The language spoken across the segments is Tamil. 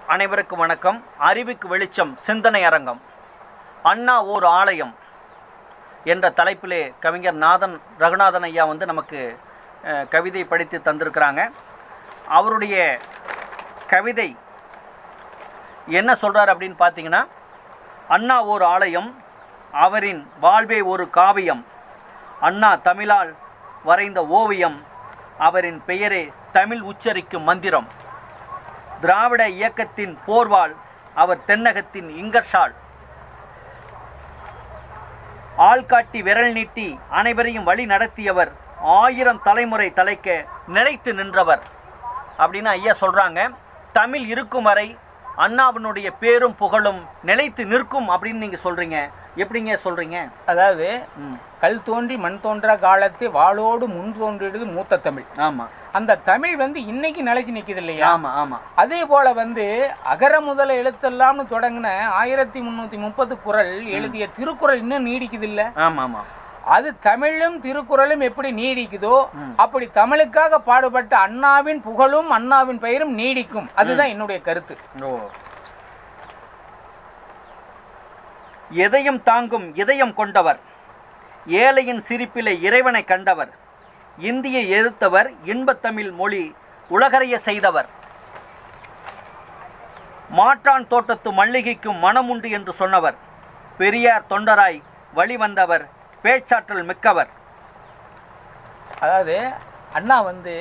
அனைவருக்கும் வணக்கம் அறிவுக்கு வெளிச்சம் சிந்தனை அரங்கம் அண்ணா ஓர் ஆலயம் என்ற தலைப்பிலே கவிஞர் நாதன் ரகுநாதன் ஐயா வந்து நமக்கு அஹ், கவிதை படித்து தந்திருக்கிறாங்க அவருடைய கவிதை என்ன சொல்றார் அப்படின்னு பார்த்தீங்கன்னா அண்ணா ஓர் ஆலயம் அவரின் வாழ்வே ஒரு காவியம் அண்ணா தமிழால் வரைந்த ஓவியம் அவரின் பெயரே தமிழ் உச்சரிக்கும் மந்திரம் திராவிட இயக்கத்தின் போர்வாள் அவர் தென்னகத்தின் இங்கர்ஷால் ஆள்காட்டி விரல் நீட்டி அனைவரையும் வழி நடத்தியவர் ஆயிரம் தலைமுறை தலைக்க நிலைத்து நின்றவர் அப்படின்னு ஐயா சொல்றாங்க தமிழ் இருக்கும் வரை அண்ணாவினுடைய பேரும் புகழும் நிலைத்து நிற்கும் அப்படின்னு நீங்க சொல்றீங்க எப்படிங்க சொல்றீங்க அதாவது ம், கல் தோன்றி மண் தோன்றா காலத்து வாளோடு முன் தோன்றியது மூத்த தமிழ் ஆமா அந்த தமிழ் வந்து இன்னைக்கு நிலைச்சு நிக்குது இல்லையா ஆமா ஆமா அதே போல வந்து அகர முதல எழுத்தெல்லாம்னு தொடங்கின ஆயிரத்தி முன்னூத்தி முப்பது குறள் எழுதிய திருக்குறள் இன்னும் நீடிக்குது இல்ல ஆமா ஆமா அது தமிழும் திருக்குறளும் எப்படி நீடிக்குதோ அப்படி தமிழுக்காக பாடுபட்ட அண்ணாவின் புகழும் அண்ணாவின் பெயரும் நீடிக்கும் அதுதான் என்னுடைய கருத்து ஓ எதையும் தாங்கும் இதயம் கொண்டவர் ஏழையின் சிரிப்பிலே இறைவனை கண்டவர் இந்தியை எதிர்த்தவர் இன்பத்தமிழ் மொழி உலகறிய செய்தவர் மாற்றான் தோட்டத்து மல்லிகைக்கும் மனமுண்டு என்று சொன்னவர் பெரியார் தொண்டராய் வழிவந்தவர் பேச்சாற்றல் மிக்கவர் அதாவது அண்ணா வந்து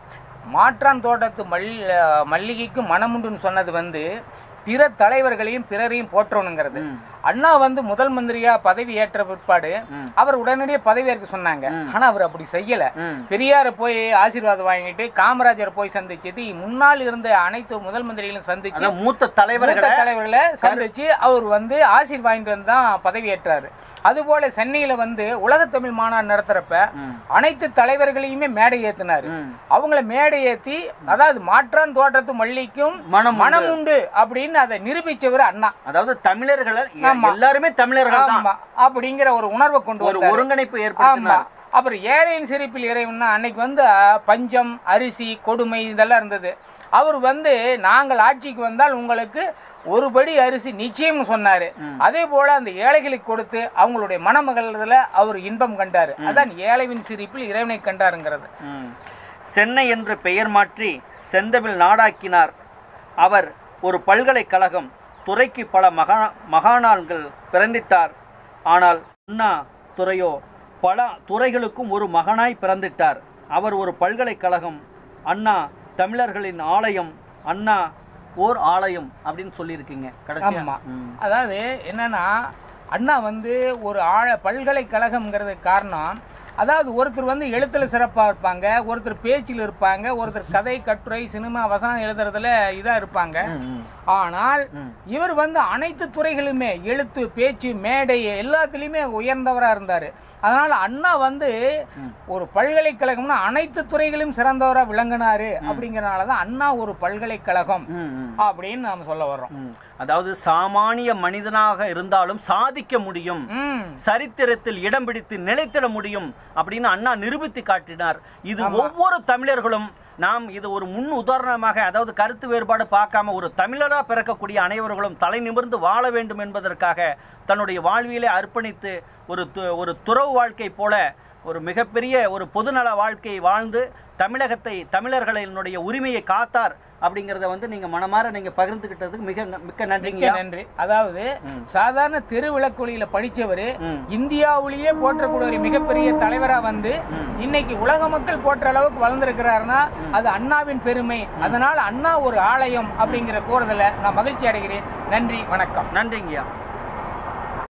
மாற்றான் தோட்டத்து மல் மல்லிகைக்கும் மனமுண்டுன்னு சொன்னது வந்து பிற தலைவர்களையும் பிறரையும் போற்றணுங்கிறது அண்ணா வந்து முதல் மந்திரியா பதவி ஏற்ற பிற்பாடு ம். அவர் உடனடியே பதவி ஏற்க சொன்னாங்க ஆனா அவர் அப்படி செய்யல ம். பெரியார போய் ஆசீர்வாதம் வாங்கிட்டு காமராஜர் போய் சந்திச்சது முன்னால் இருந்த அனைத்து முதல் மந்திரிகளையும் சந்திச்சு அதான் மூத்த தலைவர்களை மூத்த தலைவர்களை சந்திச்சு அவர் வந்து ஆசீர் வாங்கிட்டு வந்து தான் பதவி ஏற்றாரு அதுபோல சென்னையில வந்து உலகத்தமிழ் மாநாடு நடத்துறப்ப ம். அனைத்து தலைவர்களையுமே மேடை ஏத்தினாரு ம். அவங்கள மேடை ஏத்தி அதாவது மாற்றான் தோட்டத்து மல்லிக்கும் மனம் உண்டு. மனம் உண்டு அப்படின்னு அதை நிரூபிச்சவர் அண்ணா அதாவது தமிழர்கள் எ- ஆமா. எல்லாருமே தமிழர்கள் தான் ஆமா அப்படிங்கிற ஒரு உணர்வை கொண்டு ஒரு வந்தாரு ஒருங்கிணைப்பு ஆமா ஏற்படுத்தினார் அப்புறம் ஏழையின் சிரிப்பில் இறைவன்னா அன்னைக்கு வந்து அஹ், பஞ்சம் அரிசி கொடுமை இதெல்லாம் இருந்தது அவர் வந்து நாங்கள் ஆட்சிக்கு வந்தால் உங்களுக்கு ஒரு படி அரிசி நிச்சயம் சொன்னாரு அதே போல அந்த ஏழைகளுக்கு கொடுத்து அவங்களுடைய மணமகள்ல அவர் இன்பம் கண்டாரு அதான் ஏழைவின் சிரிப்பில் இறைவனை கண்டாருங்கிறது ம். சென்னை என்று பெயர் மாற்றி செந்தமிழ் நாடாக்கினார் அவர் ஒரு பல்கலைக்கழகம் துறைக்கு பல மகா மகானான்கள் பிறந்திட்டார் ஆனால் அண்ணா துறையோ பல துறைகளுக்கும் ஒரு மகனாய் பிறந்திட்டார் அவர் ஒரு பல்கலைக்கழகம் அண்ணா தமிழர்களின் ஆலயம் அண்ணா ஓர் ஆலயம் அப்படின்னு சொல்லியிருக்கீங்க கடைசியா ஆமா ம். அதாவது என்னன்னா அண்ணா வந்து ஒரு ஆழ பல்கலைக்கழகம்ங்கிறது காரணம் அதாவது ஒருத்தர் வந்து எழுத்துல சிறப்பா இருப்பாங்க ஒருத்தர் பேச்சில் இருப்பாங்க ஒருத்தர் கதை கட்டுரை சினிமா வசனம் எழுதுறதுல இதா இருப்பாங்க ம், ம். ஆனால் இவர் வந்து அனைத்து துறைகளுமே எழுத்து பேச்சு மேடை எல்லாத்துலேயுமே உயர்ந்தவரா இருந்தாரு அதனால அண்ணா வந்து ஒரு பல்கலைக்கழகம்னா அனைத்து துறைகளிலும் சிறந்தவரா விளங்கினாரு அப்படிங்கறனால தான் அண்ணா ஒரு பல்கலைக்கழகம் ம், ம். அப்படின்னு நாம சொல்ல வர்றோம் ம். அதாவது சாமானிய மனிதனாக இருந்தாலும் சாதிக்க முடியும் ம் சரித்திரத்தில் இடம் பிடித்து நிலைத்திட முடியும் அப்படின்னு அண்ணா நிரூபித்து காட்டினார் இது ஒவ்வொரு தமிழர்களும் நாம் இது ஒரு முன் உதாரணமாக அதாவது கருத்து வேறுபாடு பார்க்காம ஒரு தமிழரா பிறக்கக்கூடிய அனைவர்களும் தலை நிமிர்ந்து வாழ வேண்டும் என்பதற்காக தன்னுடைய வாழ்வியலை அர்ப்பணித்து ஒரு து- ஒரு துறவு வாழ்க்கை போல ஒரு மிகப்பெரிய ஒரு பொதுநல வாழ்க்கையை வாழ்ந்து தமிழகத்தை தமிழர்களினுடைய உரிமையை காத்தார் அப்படிங்கிறத வந்து நீங்க மனமாற நீங்க பகிர்ந்துகிட்டதுக்கு மிக ந- மிக்க நன்றிங்க மிக்க நன்றி அதாவது சாதாரண தெருவிளக்கொலியில படிச்சவரு ம். இந்தியாவிலேயே போற்றக்கூடிய ஒரு மிகப்பெரிய தலைவரா வந்து இன்னைக்கு உலக மக்கள் போற்ற அளவுக்கு வளர்ந்திருக்கிறாருன்னா அது அண்ணாவின் பெருமை அதனால் அண்ணா ஒரு ஆலயம் அப்படிங்கிற கூறுதல நான் மகிழ்ச்சி அடைகிறேன் நன்றி வணக்கம் நன்றிங்கய்யா